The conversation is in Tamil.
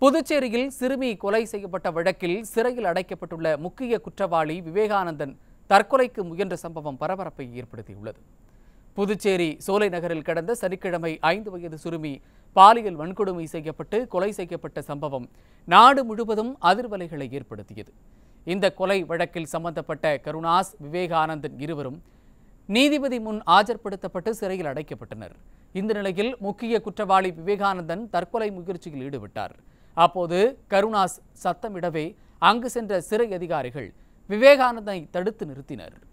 புதுச்சேரியில் சிறுமி கொலை செய்யப்பட்ட வழக்கில் சிறையில் அடைக்கப்பட்டுள்ள முக்கிய குற்றவாளி விவேகானந்தன் தற்கொலைக்கு முயன்ற சம்பவம் பரபரப்பை ஏற்படுத்தியுள்ளது புதுச்சேரி சோலை நகரில் கடந்த சனிக்கிழமை ஐந்து வயது சிறுமி பாலியல் வன்கொடுமை செய்யப்பட்டு கொலை செய்யப்பட்ட சம்பவம் நாடு முழுவதும் அதிர்வலைகளை ஏற்படுத்தியது இந்த கொலை வழக்கில் சம்பந்தப்பட்ட கருணாஸ் விவேகானந்தன் இருவரும் நீதிபதி முன் ஆஜர்படுத்தப்பட்டு சிறையில் அடைக்கப்பட்டனர் இந்த நிலையில் முக்கிய குற்றவாளி விவேகானந்தன் தற்கொலை முயற்சியில் ஈடுபட்டார் அப்போது கருணாஸ் சத்தமிடவே அங்கு சென்ற சிறை அதிகாரிகள் விவேகானந்தனை தடுத்து நிறுத்தினர்